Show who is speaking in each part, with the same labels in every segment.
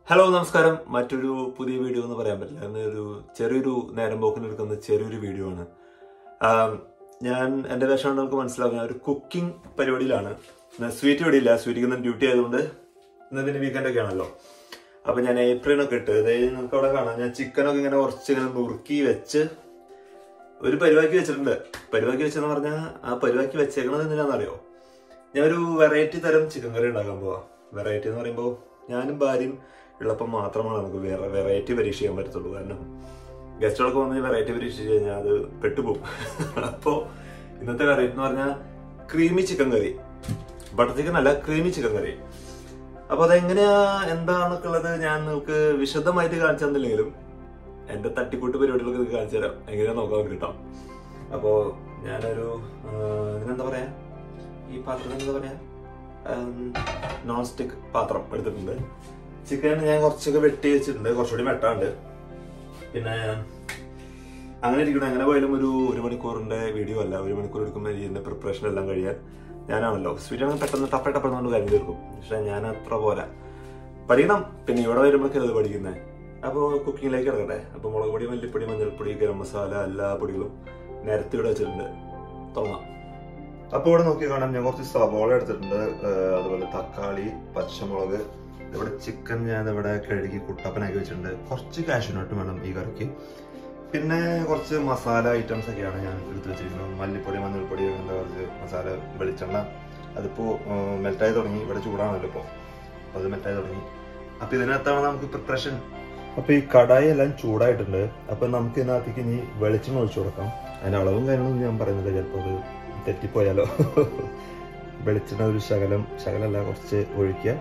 Speaker 1: Hello നമസ്കാരം മറ്റൊരു പുതിയ വീഡിയോ എന്ന് പറയാൻ പറ്റില്ല എന്നൊരു ചെറിയൊരു നേരം പോക്കിന് എടുക്കുന്ന ചെറിയൊരു വീഡിയോ ആണ് ആം, ഞാൻ എൻ്റെ വേഷം നമുക്ക് മനസ്സിലാവും ഞാൻ ഒരു കുക്കിംഗ് പരിപാടിയിലാണ് സ്വീറ്റ് ഇവിടെ ഇല്ല സ്വീറ്റിക്ക് ഇന്ന് ഡ്യൂട്ടി ആയതുകൊണ്ട് ഇന്ന് പിന്നെ വീക്കെൻഡ് ഒക്കെ ആണല്ലോ അപ്പൊ ഞാൻ ഏപ്രിലൊക്കെ ഇട്ട് അതായത് നമുക്ക് അവിടെ കാണാം ഞാൻ ചിക്കനൊക്കെ ഇങ്ങനെ കുറച്ച് ഇങ്ങനെ നുറുക്കി വെച്ച് ഒരു പരിവാക്കി വെച്ചിട്ടുണ്ട് പരിവാക്കി വെച്ചെന്ന് പറഞ്ഞാൽ ആ പരിവാക്കി വെച്ചേക്കണത് എന്തിനാണെന്നറിയോ ഞാൻ ഒരു വെറൈറ്റി തരം ചിക്കൻ കറി ഉണ്ടാക്കാൻ പോവാ വെറൈറ്റി എന്ന് പറയുമ്പോൾ ഞാനും ഭാര്യയും ഉള്ളപ്പം മാത്രമാണ് നമുക്ക് വേറെ വെറൈറ്റി പരീക്ഷ ചെയ്യാൻ പറ്റത്തുള്ളൂ കാരണം ഗസ്റ്റുകളൊക്കെ വന്ന് വെറൈറ്റി പരീക്ഷിച്ച് കഴിഞ്ഞാൽ അത് പെട്ടുപോകും അപ്പോൾ ഇന്നത്തെ വെറൈറ്റി എന്ന് പറഞ്ഞാൽ creamy chicken curry butter chicken അല്ല ക്രീമി ചിക്കൻ കറി അപ്പൊ അതെങ്ങനെയാ എന്താന്നൊക്കെ ഉള്ളത് ഞാൻ നിങ്ങൾക്ക് വിശദമായിട്ട് കാണിച്ചു തന്നില്ലെങ്കിലും എന്റെ തട്ടിക്കൂട്ട് പരിപാടികളൊക്കെ നിങ്ങൾക്ക് കാണിച്ചു തരാം എങ്ങനെയാ നോക്കാൻ കിട്ടാം അപ്പോ ഞാനൊരു ആ, ഇതിനെന്താ പറയാ ഈ പാത്രത്തിന് എന്താ പറയാ നോൺ സ്റ്റിക്ക് പാത്രം എടുത്തിട്ടുണ്ട് ചിക്കൻ ഞാൻ കുറച്ചൊക്കെ വെട്ടി വെച്ചിട്ടുണ്ട് കുറച്ചുകൂടി വെട്ടാണ്ട് പിന്നെ അങ്ങനെ ഇരിക്കണം അങ്ങനെ പോയാലും ഒരു ഒരു മണിക്കൂറിന്റെ വീഡിയോ അല്ല ഒരു മണിക്കൂർ എടുക്കുമ്പോൾ ഇതിന്റെ പ്രിപ്പറേഷൻ എല്ലാം കഴിയാൻ ഞാനാണല്ലോ സ്വീറ്റ് അങ്ങനെ പെട്ടെന്ന് ടപ്പ ടപ്പെന്നുകൊണ്ട് കാര്യം തീർക്കും പക്ഷെ ഞാൻ അത്ര പോരാ പഠിക്കണം പിന്നെ ഇവിടെ വരുമ്പോഴൊക്കെ അത് പഠിക്കുന്നത് അപ്പോൾ കുക്കിങ്ങിലേക്ക് ഇറങ്ങട്ടെ അപ്പോൾ മുളക് പൊടി മല്ലിപ്പൊടി മഞ്ഞൾപ്പൊടി ഗരം മസാല എല്ലാ പൊടികളും നിരത്തി ഇവിടെ വെച്ചിട്ടുണ്ട് തുടങ്ങാം അപ്പോൾ ഇവിടെ നോക്കി കാണാം ഞാൻ കുറച്ച് സവോള എടുത്തിട്ടുണ്ട് ഏഹ് അതുപോലെ തക്കാളി പച്ചമുളക് ഇവിടെ ചിക്കൻ ഞാൻ ഇവിടെ കഴുകി കുട്ടപ്പനാക്കി വെച്ചിട്ടുണ്ട് കുറച്ച് കാഷ്യൂനട്ട് വേണം ഈ കറിക്ക് പിന്നെ കുറച്ച് മസാല ഐറ്റംസ് ഒക്കെയാണ് ഞാൻ എടുത്ത് വെച്ചിരിക്കുന്നത് മല്ലിപ്പൊടി മഞ്ഞൾപ്പൊടി അങ്ങനത്തെ കുറച്ച് മസാല വെളിച്ചെണ്ണ അതിപ്പോ മെൽറ്റായി തുടങ്ങി ഇവിടെ ചൂടാണല്ലോ ഇപ്പോൾ അത് മെൽറ്റായി തുടങ്ങി അപ്പൊ ഇതിനകത്താണ് നമുക്ക് പ്രിപ്പറേഷൻ അപ്പൊ ഈ കടായി എല്ലാം ചൂടായിട്ടുണ്ട് അപ്പൊ നമുക്ക് ഇതിനകത്തേക്ക് ഇനി വെളിച്ചെണ്ണ ഒഴിച്ചു കൊടുക്കാം അതിന്റെ അളവും കാര്യങ്ങളൊന്നും ഞാൻ പറയുന്നില്ല ചിലപ്പോൾ അത് തെറ്റിപ്പോയാലോ വെളിച്ചെണ്ണ ഒരു ശകലം ശകലമല്ല കുറച്ച് ഒഴിക്കുക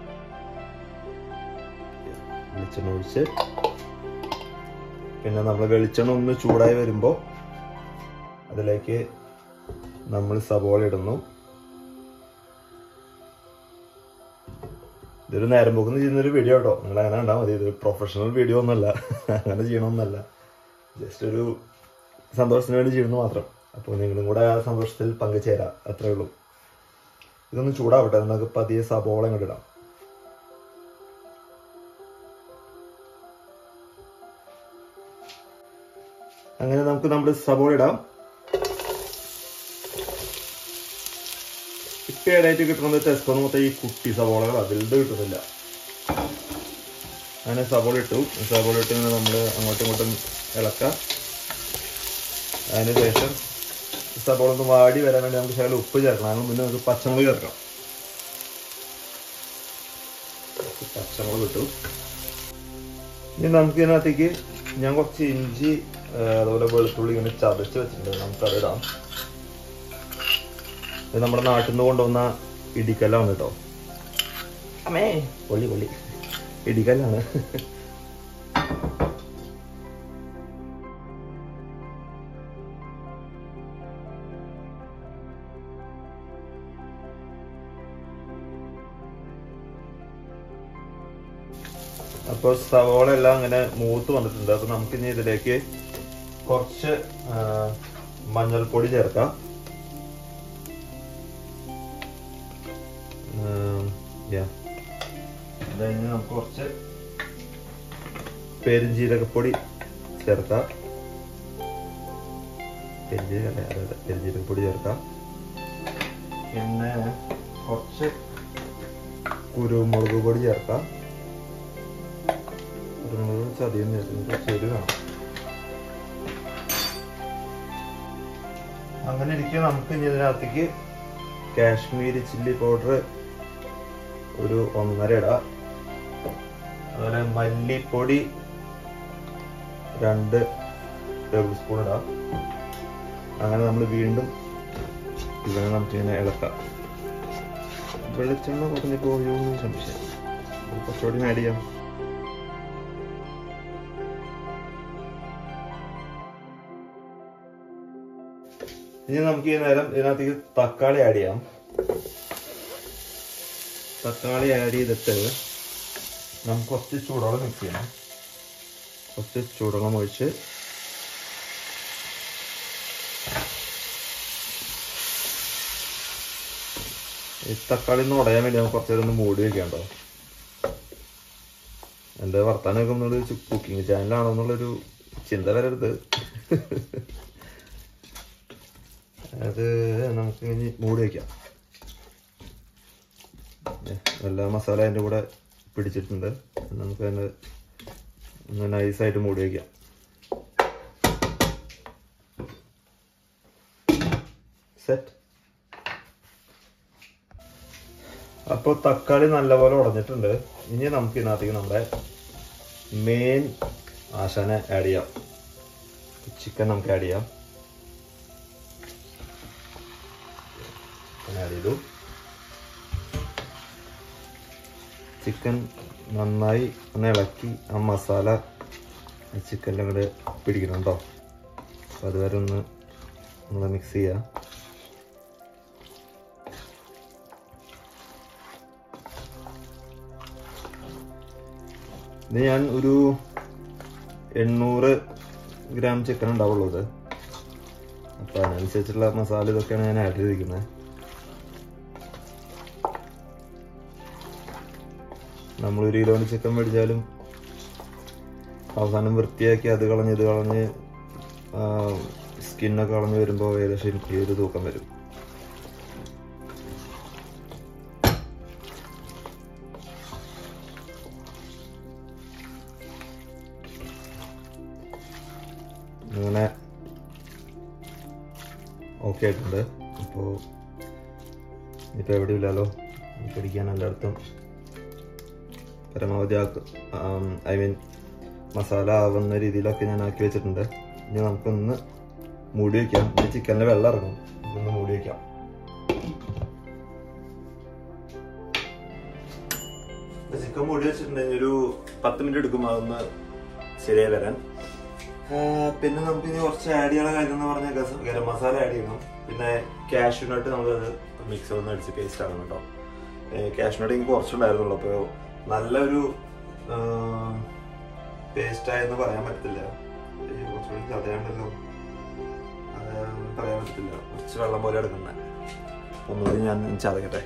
Speaker 1: വെളിച്ചെണ്ണ ഒഴിച്ച് പിന്നെ നമ്മൾ വെളിച്ചെണ്ണ ഒന്ന് ചൂടായി വരുമ്പോൾ അതിലേക്ക് നമ്മൾ സവോള ഇടുന്നു ഇതൊരു നേരം പോക്കുന്ന ചെയ്യുന്നൊരു വീഡിയോ കേട്ടോ നിങ്ങൾ അങ്ങനെ ഉണ്ടാൽ മതി ഇതൊരു പ്രൊഫഷണൽ വീഡിയോ ഒന്നുമല്ല അങ്ങനെ ചെയ്യണമെന്നല്ല ജസ്റ്റ് ഒരു സന്തോഷത്തിന് വേണ്ടി ചെയ്യുന്നു മാത്രം അപ്പോൾ നിങ്ങളും കൂടെ ആ സന്തോഷത്തിൽ പങ്കുചേരാം അത്രേ ഉള്ളൂ ഇതൊന്ന് ചൂടാവട്ടെ നമുക്ക് പതിയെ സബോള ഇങ്ങോട്ട് ഇടാം അങ്ങനെ നമുക്ക് നമ്മുടെ സബോള ഇടാം ഇപ്പൊ ഇടയായിട്ട് കിട്ടുന്നത് ടെസ്കോന്ന് മൊത്തം ഈ കുട്ടി സവോളകളാണ് വലുത് കിട്ടുന്നില്ല അങ്ങനെ സവോള ഇട്ടു സവോള ഇട്ട് ഇങ്ങനെ നമ്മൾ അങ്ങോട്ടും ഇങ്ങോട്ടും ഇളക്കാം അതിനുശേഷം സവോള ഒന്ന് വാടി വരാൻ വേണ്ടി നമുക്ക് ശകലം ഉപ്പ് ചേർക്കണം അതിന് മുന്നേ നമുക്ക് പച്ചമുളക് ചേർക്കാം പച്ചമുളക് ഇട്ടു ഇനി നമുക്ക് ഇതിനകത്തേക്ക് ഞാൻ കുറച്ച് ഇഞ്ചി ആ, അതുപോലെ വെളുത്തുള്ളി ഇങ്ങനെ ചതച്ച് വെച്ചിട്ടുണ്ട് നമുക്ക് അതിടാം ഇത് നമ്മുടെ നാട്ടിൽ നിന്ന് കൊണ്ടുവന്ന ഇടിക്കല്ലാണ് കേട്ടോ അമ്മേ പൊള്ളി പൊള്ളി ഇടിക്കല്ലാണ് അപ്പോൾ സവോള എല്ലാം അങ്ങനെ മൂത്ത് വന്നിട്ടുണ്ട് അപ്പൊ നമുക്ക് ഇനി ഇതിലേക്ക് കുറച്ച് ആ, മഞ്ഞൾപ്പൊടി ചേർക്കാം ഉം, yeah. അത് കഴിഞ്ഞ് നമുക്ക് കുറച്ച് പെരുംജീരകപ്പൊടി ചേർക്കാം പെരുംജീരക അതെ അതെ പെരുംജീരകപ്പൊടി ചേർക്കാം പിന്നെ കുറച്ച് കുരുമുളക് പൊടി ചേർക്കാം കുരുമുളക് ചതിയും ചേർക്കുന്നത് കുറച്ച് എരിവ് വേണം അങ്ങനെ ഇരിക്കെ നമുക്ക് ഇനി ഇതിനകത്തേക്ക് കാശ്മീരി ചില്ലി പൗഡർ ഒരു ഒന്നര ഇടാം അതുപോലെ മല്ലിപ്പൊടി രണ്ട് ടേബിൾ സ്പൂൺ ഇടാം അങ്ങനെ നമ്മൾ വീണ്ടും ഇതിനെ നമുക്കിങ്ങനെ ഇളക്കാം വെളിച്ചെണ്ണ കുറഞ്ഞു പോയോ എന്ന് സംശയം അത് കുറച്ചുകൂടി ആഡ് ചെയ്യാം ഇനി നമുക്ക് ഈ നേരം ഇതിനകത്തേക്ക് തക്കാളി ആഡ് ചെയ്യാം തക്കാളി ആഡ് ചെയ്തിട്ട് നമുക്ക് കുറച്ച് ചൂടുവെള്ളം മിക്സ് ചെയ്യണം കുറച്ച് ചൂടുവെള്ളം ഒഴിച്ച് ഈ തക്കാളി ഒന്ന് ഉടയാൻ വേണ്ടി നമുക്ക് കുറച്ച് നേരം ഒന്ന് മൂടി വെക്കാം കേട്ടോ എൻ്റെ വർത്താനൊക്കെ ഒന്നുള്ളൊരു കുക്കിംഗ് ചാനലാണോ എന്നുള്ളൊരു ചിന്ത വരരുത് അത് നമുക്ക് ഇനി മൂടി വയ്ക്കാം ഏ, എല്ലാ മസാല അതിൻ്റെ കൂടെ പിടിച്ചിട്ടുണ്ട് നമുക്ക് അതിന് ഒന്ന് നൈസായിട്ട് മൂടി വയ്ക്കാം സെറ്റ് അപ്പോൾ തക്കാളി നല്ലപോലെ ഉടഞ്ഞിട്ടുണ്ട് ഇനി നമുക്ക് ഇതിനകത്തേക്ക് നമ്മുടെ മെയിൻ ആശാനെ ആഡ് ചെയ്യാം ചിക്കൻ നമുക്ക് ആഡ് ചെയ്യാം ആഡ് ചെയ്തു ചിക്കൻ നന്നായി ഒന്ന് ഇളക്കി ആ മസാല ചിക്കൻ്റെ അങ്ങോട്ട് പിടിക്കണം കേട്ടോ അപ്പോൾ അതുവരെ ഒന്ന് നമ്മൾ മിക്സ് ചെയ്യാം ഇത് ഞാൻ ഒരു എണ്ണൂറ് ഗ്രാം ചിക്കൻ ഉണ്ടാവുള്ളൂ ഇത് അപ്പോൾ അതിനനുസരിച്ചുള്ള മസാല ഇതൊക്കെയാണ് ഞാൻ ആഡ് ചെയ്തിരിക്കുന്നത് നമ്മൾ ഒരു കിലോന് ചിക്കൻ മേടിച്ചാലും അവസാനം വൃത്തിയാക്കി അത് കളഞ്ഞ് ഇത് കളഞ്ഞ് സ്കിന്നൊക്കെ കളഞ്ഞ് വരുമ്പോൾ ഏകദേശം എനിക്ക് ഒരു തൂക്കം വരും അങ്ങനെ ഓക്കെ ആയിട്ടുണ്ട് അപ്പോൾ ഇപ്പോൾ എവിടെയില്ലല്ലോ പിടിക്കാൻ എല്ലായിടത്തും പരമാവധി ആക്ക് ഐ മീൻ മസാല ആവുന്ന രീതിയിലൊക്കെ ഞാൻ ആക്കി വെച്ചിട്ടുണ്ട് ഇനി നമുക്കൊന്ന് മൂടി വയ്ക്കാം ഇനി ചിക്കനിൽ വെള്ളം ഇറങ്ങും ഒന്ന് മൂടി വയ്ക്കാം ചിക്കൻ മൂടി വെച്ചിട്ടുണ്ടെങ്കിൽ ഒരു പത്ത് മിനിറ്റ് എടുക്കും അതൊന്ന് ശരിയായി വരാൻ ആ, പിന്നെ നമുക്ക് ഇനി കുറച്ച് ആഡ് ചെയ്യാനുള്ള കാര്യം എന്ന് പറഞ്ഞാൽ ഗസ- ഗരം മസാല ആഡ് ചെയ്യണം പിന്നെ കാഷ്യൂനട്ട് നമ്മളത് മിക്സർ ഒന്ന് അടിച്ച് പേസ്റ്റ് ആകണം കേട്ടോ കാഷ്യൂനട്ട് എനിക്ക് കുറച്ചുണ്ടായിരുന്നുള്ളൂ അപ്പോൾ നല്ലൊരു പേസ്റ്റ് ആയെന്ന് പറയാൻ പറ്റത്തില്ല ഏ, കുറച്ചുകൂടി ചതയാണ്ടല്ലോ അത് പറയാൻ പറ്റത്തില്ല കുറച്ച് വെള്ളം പോലെ എടുക്കണ്ടേ ഒന്നുകൂടി ഞാൻ ചതക്കട്ടെ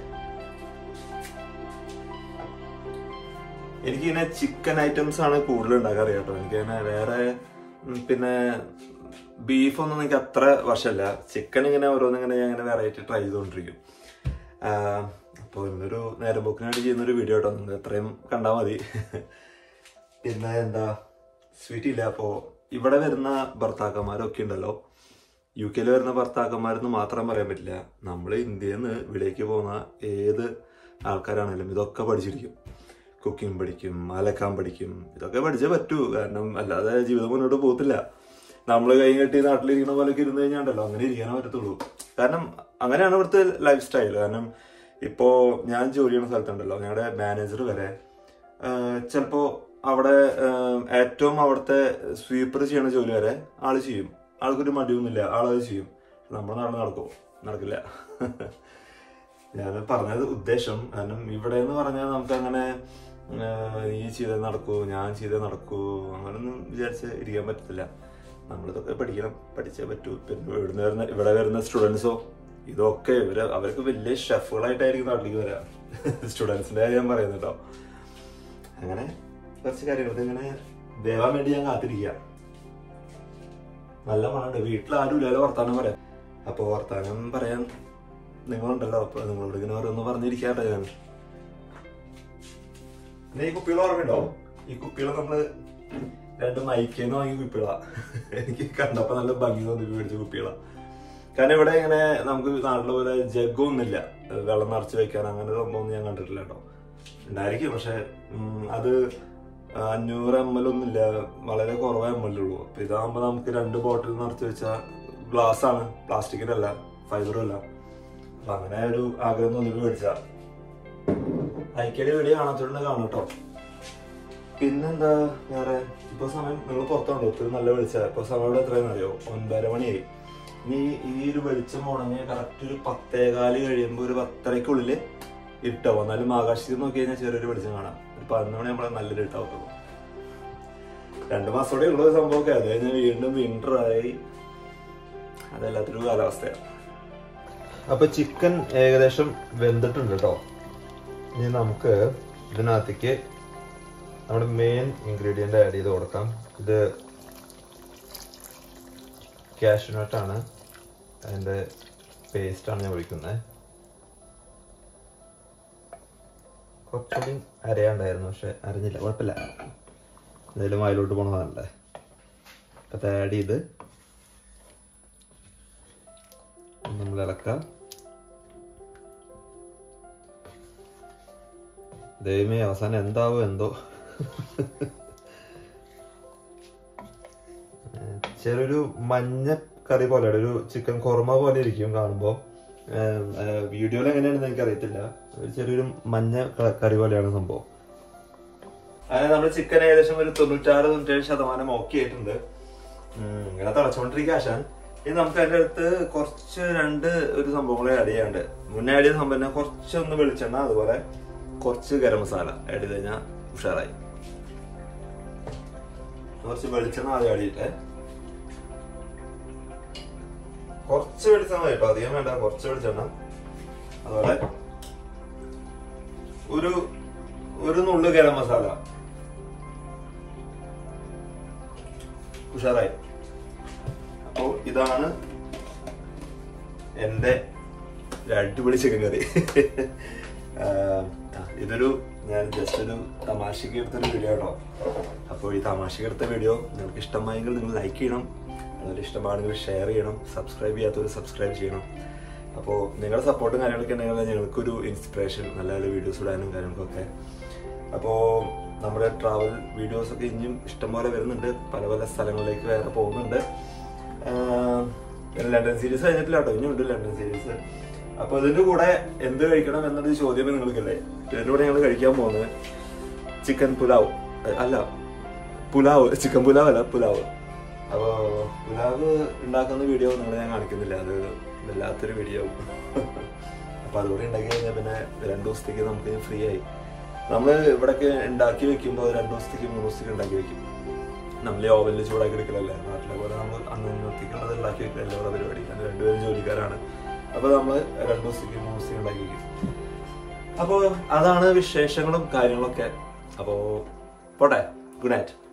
Speaker 1: എനിക്കിങ്ങനെ ചിക്കൻ ഐറ്റംസ് ആണ് കൂടുതൽ ഉണ്ടാക്കാൻ അറിയാം കേട്ടോ എനിക്കങ്ങനെ വേറെ ഉം, പിന്നെ ബീഫൊന്നും എനിക്ക് അത്ര വശമല്ല ചിക്കൻ ഇങ്ങനെ ഓരോന്നിങ്ങനെ ഞാൻ ഇങ്ങനെ വെറൈറ്റി ട്രൈ ചെയ്തുകൊണ്ടിരിക്കും അപ്പോൾ ഇന്നൊരു നേരം പോക്കിന് വേണ്ടി ചെയ്യുന്നൊരു വീഡിയോ കേട്ടോ നിങ്ങൾ എത്രയും കണ്ടാൽ മതി പിന്നെ എന്താ സ്വീറ്റ് ഇല്ല അപ്പോൾ ഇവിടെ വരുന്ന ഭർത്താക്കന്മാരൊക്കെ ഉണ്ടല്ലോ യു കെയിൽ വരുന്ന ഭർത്താക്കന്മാരെന്ന് മാത്രം പറയാൻ പറ്റില്ല നമ്മൾ ഇന്ത്യയിൽ നിന്ന് ഇവിടേക്ക് പോകുന്ന ഏത് ആൾക്കാരാണെങ്കിലും ഇതൊക്കെ പഠിച്ചിരിക്കും കുക്കിംഗ് പഠിക്കും അലക്കാൻ പഠിക്കും ഇതൊക്കെ പഠിച്ചേ പറ്റൂ കാരണം അല്ലാതെ ജീവിതം മുന്നോട്ട് പോകത്തില്ല നമ്മൾ കൈ കെട്ടി നാട്ടിലിരിക്കുന്ന പോലെയൊക്കെ ഇരുന്ന് കഴിഞ്ഞാണ്ടല്ലോ അങ്ങനെ ഇരിക്കാനേ പറ്റത്തുള്ളൂ കാരണം അങ്ങനെയാണ് ഇവിടുത്തെ ലൈഫ് സ്റ്റൈൽ കാരണം ഇപ്പോ ഞാൻ ജോലി ചെയ്യുന്ന സ്ഥലത്തുണ്ടല്ലോ ഞങ്ങളുടെ മാനേജർ വരെ ചിലപ്പോൾ അവിടെ ആഹ്, ഏറ്റവും അവിടുത്തെ സ്വീപ്പർ ചെയ്യണ ജോലി വരെ ആള് ചെയ്യും ആൾക്കൊരു മടിയൊന്നുമില്ല ആളത് ചെയ്യും നമ്മുടെ നാട് നടക്കുമോ നടക്കില്ല ഞാൻ പറഞ്ഞത് ഉദ്ദേശം കാരണം ഇവിടെ എന്ന് പറഞ്ഞാൽ നമുക്ക് അങ്ങനെ നീ ചെയ്തേ നടക്കൂ ഞാൻ ചെയ്തേ നടക്കൂ അങ്ങനൊന്നും വിചാരിച്ച് ഇരിക്കാൻ പറ്റത്തില്ല നമ്മളിതൊക്കെ പഠിക്കണം പഠിച്ചേ പറ്റൂ പിന്നെ ഇവിടുന്ന് വരുന്ന ഇവിടെ വരുന്ന സ്റ്റുഡൻസോ ഇതൊക്കെ ഇവര് അവർക്ക് വലിയ ഷെഫുകളായിട്ടായിരിക്കും നാട്ടിലേക്ക് വരാം സ്റ്റുഡൻസിന്റെ കാര്യം ഞാൻ പറയുന്നത് കേട്ടോ അങ്ങനെ കുറച്ച് കാര്യങ്ങൾ ഇങ്ങനെ വേവാൻ വേണ്ടി ഞാൻ കാത്തിരിക്കുക നല്ല മണമുണ്ട് വീട്ടിൽ ആരും ഇല്ലല്ലോ വർത്താനം പറയാം അപ്പൊ വർത്താനം പറയാൻ നിങ്ങളുണ്ടല്ലോ അപ്പൊ നിങ്ങളോട് ഇങ്ങനെ ഓരോന്ന് പറഞ്ഞിരിക്കാട്ടെ ഞാൻ പിന്നെ ഈ കുപ്പികൾ ഓർമ്മയുണ്ടോ ഈ കുപ്പികൾ നമ്മള് രണ്ട് മൈക്കേന്ന് വാങ്ങിയ കുപ്പികളാ എനിക്ക് കണ്ടപ്പോ നല്ല ഭംഗി തോന്നി മേടിച്ച കുപ്പികളാ കാരണം ഇവിടെ ഇങ്ങനെ നമുക്ക് നാട്ടിലെ പോലെ ജഗ്ഗൊന്നുമില്ല വെള്ളം നിറച്ച് വെക്കാൻ അങ്ങനെ സംഭവം ഞാൻ കണ്ടിട്ടില്ല കേട്ടോ ഉണ്ടായിരിക്കും പക്ഷെ ഉം, അത് അഞ്ഞൂറ് എം എൽ ഒന്നുമില്ല വളരെ കുറവേ എം എൽ ഉള്ളൂ അപ്പൊ ഇതാകുമ്പോ നമുക്ക് രണ്ട് ബോട്ടിൽ നിറച്ച് വെച്ചാൽ ഗ്ലാസ് ആണ് പ്ലാസ്റ്റിക്കിന്റെ അല്ല ഫൈബറും അല്ല അപ്പൊ അങ്ങനെ ഒരു ആഗ്രഹം തോന്നിട്ട് മേടിച്ച ഐക്കടി വീഡിയോ കാണാത്തോണ്ട് കാണും കേട്ടോ പിന്നെന്താ വേറെ ഇപ്പൊ സമയം നിങ്ങൾ പുറത്തുണ്ടോ ഒത്തിരി നല്ല വെളിച്ച ഇപ്പൊ സമയം ഇവിടെ എത്രയെന്ന് അറിയോ ഒൻപതര മണിയായി ഇനി ഈ ഒരു വെളിച്ചം ഉണങ്ങി കറക്റ്റ് ഒരു പത്തേകാല് കഴിയുമ്പോ ഒരു പത്തരക്കുള്ളില് ഇട്ടോ എന്നാലും ആകാശത്തിൽ നോക്കി കഴിഞ്ഞാൽ ചെറിയൊരു വെളിച്ചം കാണാം ഒരു പതിനൊന്ന് മണി നമ്മളെ നല്ലൊരു ഇട്ടാവത്തുള്ളൂ രണ്ടു മാസം കൂടെ ഉള്ള സംഭവമൊക്കെ അത് കഴിഞ്ഞാൽ വീണ്ടും വിന്റർ ആയി അതല്ലാത്തൊരു കാലാവസ്ഥയാണ് അപ്പൊ ചിക്കൻ ഏകദേശം വെന്തിട്ടുണ്ട് കേട്ടോ ഇനി നമുക്ക് ഇതിനകത്തേക്ക് നമ്മുടെ മെയിൻ ഇൻഗ്രീഡിയൻ്റ് ആഡ് ചെയ്ത് കൊടുക്കാം ഇത് കാഷ്യൂനട്ടാണ് അതിൻ്റെ പേസ്റ്റാണ് ഞാൻ ഒഴിക്കുന്നത് കുറച്ചുകൂടി അരയാണ്ടായിരുന്നു പക്ഷെ അരഞ്ഞില്ല കുഴപ്പമില്ല എന്തായാലും വായിലോട്ട് പോണതാണല്ലേ അത് ആഡ് ചെയ്ത് നമ്മൾ ഇളക്കാം ദൈവമേ അവസാനം എന്താവും എന്തോ ചെറിയൊരു മഞ്ഞ കറി പോലെ ഒരു ചിക്കൻ കുറുമ പോലെ ഇരിക്കും കാണുമ്പോൾ വീഡിയോയിൽ എങ്ങനെയാണെന്ന് എനിക്ക് അറിയത്തില്ല ഒരു ചെറിയൊരു മഞ്ഞ ക- കറി പോലെയാണ് സംഭവം അങ്ങനെ നമ്മുടെ ചിക്കൻ ഏകദേശം ഒരു തൊണ്ണൂറ്റാറ് തൊണ്ണൂറ്റേഴ് ശതമാനം ഓക്കെ ആയിട്ടുണ്ട് ഉം, ഇങ്ങനെ തിളച്ചോണ്ടിരിക്കുക ആശാൻ ഇനി നമുക്ക് അതിന്റെ അടുത്ത് കുറച്ച് രണ്ട് ഒരു സംഭവങ്ങൾ ആഡ് ചെയ്യാണ്ട് മുന്നേ ആഡ് ചെയ്ത സംഭവം തന്നെ കുറച്ചൊന്ന് വെളിച്ചെണ്ണ അതുപോലെ കുറച്ച് ഗരം മസാല ആഡ് ചെയ്ത് കഴിഞ്ഞാൽ ഉഷാറായി കുറച്ച് വെളിച്ചെണ്ണ ആദ്യം ആഡ് ചെയ്തിട്ടേ കുറച്ച് വെളിച്ചെണ്ണ മതി കേട്ടോ അധികം വേണ്ട കുറച്ച് വെളിച്ചെണ്ണ അതുപോലെ ഒരു ഒരു നുള്ളു ഗരം മസാല ഉഷാറായി അപ്പോ ഇതാണ് എന്റെ ഒരു അടിപൊളി ചിക്കൻ കറി ആഹ്, ആ, ഇതൊരു ഞാൻ ജസ്റ്റ് ഒരു തമാശക്ക് എടുത്തൊരു വീഡിയോ കേട്ടോ അപ്പോൾ ഈ തമാശക്ക് എടുത്ത വീഡിയോ നിങ്ങൾക്ക് ഇഷ്ടമായെങ്കിൽ നിങ്ങൾ ലൈക്ക് ചെയ്യണം അതുപോലെ ഇഷ്ടമാണെങ്കിൽ ഷെയർ ചെയ്യണം സബ്സ്ക്രൈബ് ചെയ്യാത്തവർ സബ്സ്ക്രൈബ് ചെയ്യണം അപ്പോൾ നിങ്ങളുടെ സപ്പോർട്ടും കാര്യങ്ങളൊക്കെ ഉണ്ടെങ്കിൽ ഞങ്ങൾക്കൊരു ഇൻസ്പിറേഷൻ നല്ല നല്ല വീഡിയോസ് ഇടാനും കാര്യങ്ങൾക്കൊക്കെ അപ്പോൾ നമ്മുടെ ട്രാവൽ വീഡിയോസ് ഒക്കെ ഇനിയും ഇഷ്ടംപോലെ വരുന്നുണ്ട് പല പല സ്ഥലങ്ങളിലേക്ക് വേറെ പോകുന്നുണ്ട് ആഹ് ലണ്ടൻ സീരീസ് കഴിഞ്ഞിട്ടില്ല കേട്ടോ ഇനിയുണ്ട് ലണ്ടൻ സീരീസ് അപ്പോൾ ഇതിന്റെ കൂടെ എന്ത് കഴിക്കണം എന്നൊരു ചോദ്യം നിങ്ങൾക്കല്ലേ ഇതിന്റെ കൂടെ ഞങ്ങൾ കഴിക്കാൻ പോകുന്നത് ചിക്കൻ പുലാവ് അഹ് അല്ല പുലാവ് ചിക്കൻ പുലാവ് അല്ല പുലാവ് അപ്പോൾ പുലാവ് ഉണ്ടാക്കുന്ന വീഡിയോ നിങ്ങൾ ഞാൻ കാണിക്കുന്നില്ല അത് വല്ലാത്തൊരു വീഡിയോ അപ്പോൾ അതുകൂടി ഉണ്ടാക്കി കഴിഞ്ഞാൽ പിന്നെ രണ്ട് ദിവസത്തേക്ക് നമുക്ക് ഫ്രീ ആയി നമ്മൾ ഇവിടെയൊക്കെ ഉണ്ടാക്കി വെക്കുമ്പോൾ രണ്ട് ദിവസത്തേക്ക് മൂന്ന് ദിവസത്തേക്ക് ഉണ്ടാക്കി വെക്കും നമ്മൾ ഈ ഓവനിൽ ചൂടാക്കി എടുക്കലല്ലേ നാട്ടിലെ പോലെ നമ്മൾ അന്നത്തേക്കുള്ളത് ഉണ്ടാക്കി വെക്കലല്ലേ ഇവിടെ പരിപാടി അത് രണ്ടുപേരും ജോലിക്കാരാണ് അപ്പോൾ നമ്മൾ രണ്ട് ദിവസത്തേക്ക് മൂന്ന് ദിവസത്തേക്ക് ഉണ്ടാക്കി വെക്കും അപ്പോൾ അതാണ് വിശേഷങ്ങളും കാര്യങ്ങളൊക്കെ അപ്പോൾ പോട്ടെ ഗുഡ് നൈറ്റ്